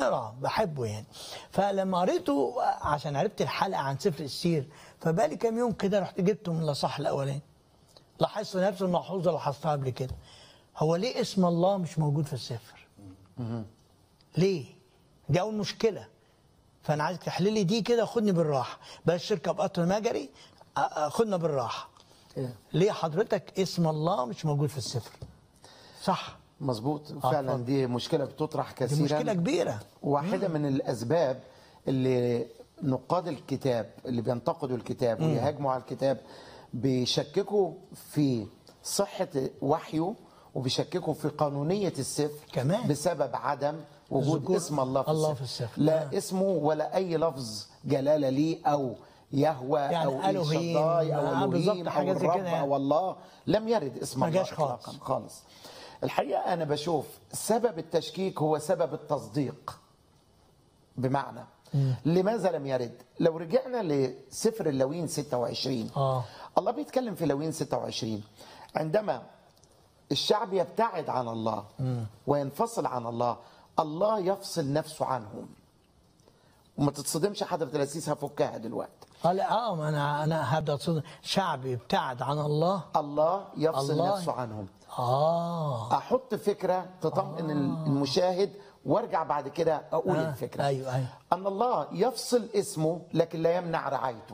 بقرا بحبه يعني فلما قريته عشان عرفت الحلقه عن سفر السير فبقالي كام يوم كده رحت جبته من الاصح الاولاني لاحظت نفس الملحوظه اللي لاحظتها قبل كده هو ليه اسم الله مش موجود في السفر؟ ليه؟ دي اول مشكله فانا عايزك تحلل لي دي كده خدني بالراحه بلاش شركه بقطر مجري أ- أ- خدنا بالراحه إيه. ليه حضرتك اسم الله مش موجود في السفر؟ صح مظبوط فعلا اتفضل. دي مشكله بتطرح دي كثيرا مشكله كبيره واحدة من الأسباب اللي نقاد الكتاب اللي بينتقدوا الكتاب ويهاجموا على الكتاب بيشككوا في صحة وحيه وبيشككوا في قانونية السفر كمان. بسبب عدم وجود ذكور اسم الله في الله السفر, في السفر. لا آه. اسمه ولا أي لفظ جلالة ليه أو يهوى يعني أو ألوهيم، إلشداي أو آه، بالظبط، ألوهيم أو حاجات زي كده الرب يعني. أو الله لم يرد اسم ما الله جاش خالص. إطلاقاً خالص الحقيقة أنا بشوف سبب التشكيك هو سبب التصديق بمعنى لماذا لم يرد لو رجعنا لسفر اللوين 26 آه. الله بيتكلم في لوين 26 عندما الشعب يبتعد عن الله وينفصل عن الله الله يفصل نفسه عنهم وما تتصدمش حضرة الأسيس هفكها دلوقتي قال اه ما انا انا هبدا اتصدم شعبي ابتعد عن الله الله يفصل الله. نفسه عنهم اه احط فكره تطمئن المشاهد وارجع بعد كده اقول آه، الفكره أيوة، أيوة. ان الله يفصل اسمه لكن لا يمنع رعايته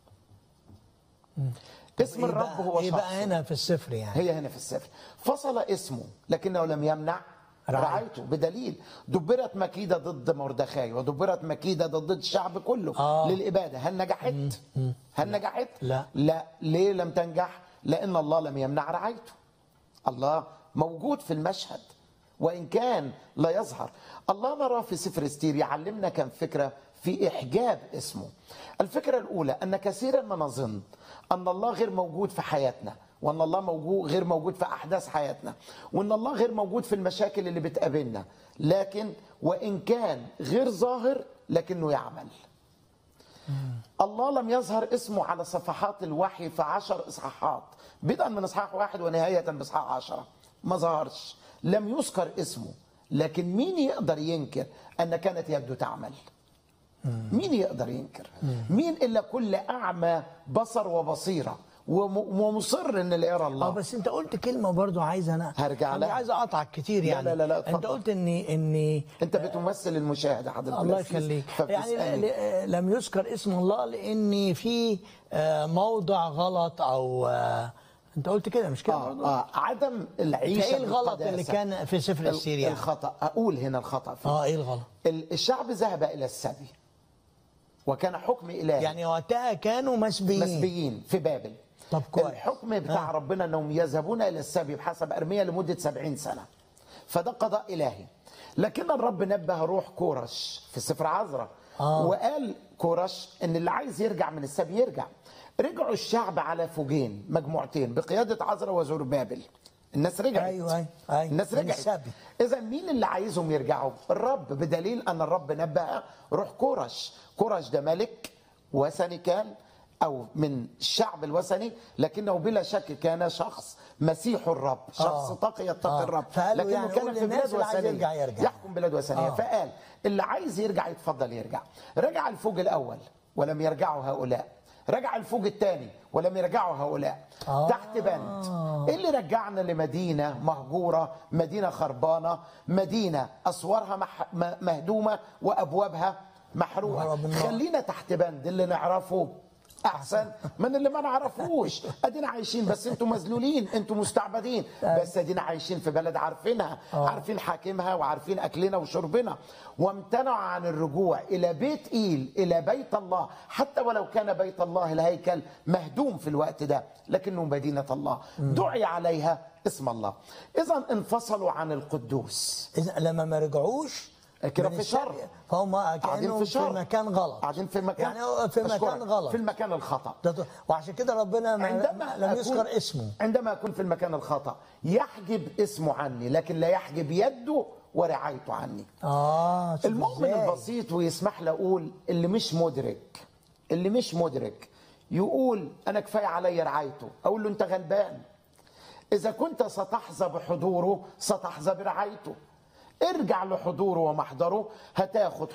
اسم إيه الرب بقى- هو ايه شخص بقى هنا في السفر يعني هي هنا في السفر فصل اسمه لكنه لم يمنع رعايته. رعايته بدليل دبرت مكيدة ضد مردخاي ودبرت مكيدة ضد الشعب كله آه. للإبادة هل نجحت؟ هل نجحت؟ لا. لا ليه لم تنجح؟ لأن الله لم يمنع رعايته الله موجود في المشهد وإن كان لا يظهر الله نراه في سفر استير يعلمنا كم فكرة في إحجاب اسمه الفكرة الأولى أن كثيرا ما نظن أن الله غير موجود في حياتنا وأن الله موجود غير موجود في أحداث حياتنا وأن الله غير موجود في المشاكل اللي بتقابلنا لكن وإن كان غير ظاهر لكنه يعمل الله لم يظهر اسمه على صفحات الوحي في عشر إصحاحات بدءا من إصحاح واحد ونهاية بإصحاح عشرة ما ظهرش لم يذكر اسمه لكن مين يقدر ينكر أن كانت يده تعمل مين يقدر ينكر مين إلا كل أعمى بصر وبصيرة وم- ومصر ان اللي يرى اه الله بس انت قلت كلمه برضو عايز انا هرجع أنا لها. مش عايز اقطعك كتير لا، يعني لا، لا، لا، انت اتفضل. قلت اني اني انت بتمثل المشاهد يا حضرتك الله الأسيس، يخليك يعني فبتسألني. ل- لم يذكر اسم الله لان في آه، موضع غلط او آه، انت قلت كده مش كده برضو؟ آه آه عدم العيشه ايه الغلط اللي بالقداسة. كان في سفر ال- السير يعني الخطا اقول هنا الخطا فيه اه ايه الغلط ال- الشعب ذهب الى السبي وكان حكم الهي يعني وقتها كانوا مسبيين مسبيين في بابل طب كويس. الحكم بتاع آه. ربنا انهم يذهبون الى السبي بحسب ارميا لمده سبعين سنه فده قضاء الهي لكن الرب نبه روح كورش في سفر عذراء آه. وقال كورش ان اللي عايز يرجع من السبي يرجع رجعوا الشعب على فوجين مجموعتين بقياده عذراء وزربابل الناس رجعت أيوة، أيوة، أيوة. الناس من رجعت السبي. اذا مين اللي عايزهم يرجعوا الرب بدليل ان الرب نبه روح كورش كورش ده ملك وثني كان او من الشعب الوثني لكنه بلا شك كان شخص مسيح الرب شخص آه. تقي يتقي آه. الرب فقال له لكنه يعني كان قول في للناس بلاد اللي عايز وثنيه يرجع يرجع. يحكم بلاد وثنيه آه. فقال اللي عايز يرجع يتفضل يرجع رجع الفوج الاول ولم يرجعوا هؤلاء رجع الفوج الثاني ولم يرجعوا هؤلاء آه. تحت بند ايه اللي رجعنا لمدينه مهجوره مدينه خربانه مدينه اسوارها مح... م- مهدومه وابوابها محروقه ضرب النار. خلينا تحت بند اللي نعرفه احسن من اللي ما نعرفوش ادينا عايشين بس انتوا مذلولين انتوا مستعبدين بس ادينا عايشين في بلد عارفينها عارفين حاكمها وعارفين اكلنا وشربنا وامتنعوا عن الرجوع الى بيت ايل الى بيت الله حتى ولو كان بيت الله الهيكل مهدوم في الوقت ده لكنه مدينه الله دعي عليها اسم الله اذا انفصلوا عن القدوس إذا لما ما رجعوش كده من في شر. السبي، فهم قاعدين كانوا في في, شر مكان غلط قاعدين في مكان يعني هو في أشكرك. مكان غلط في المكان الخطا ده- وعشان كده ربنا ما عندما لم أكون- يذكر اسمه عندما اكون في المكان الخطا يحجب اسمه عني لكن لا يحجب يده ورعايته عني اه شوف المؤمن إزاي. البسيط ويسمح لي اقول اللي مش مدرك اللي مش مدرك يقول انا كفايه عليا رعايته اقول له انت غلبان اذا كنت ستحظى بحضوره ستحظى برعايته ارجع لحضوره ومحضره هتاخد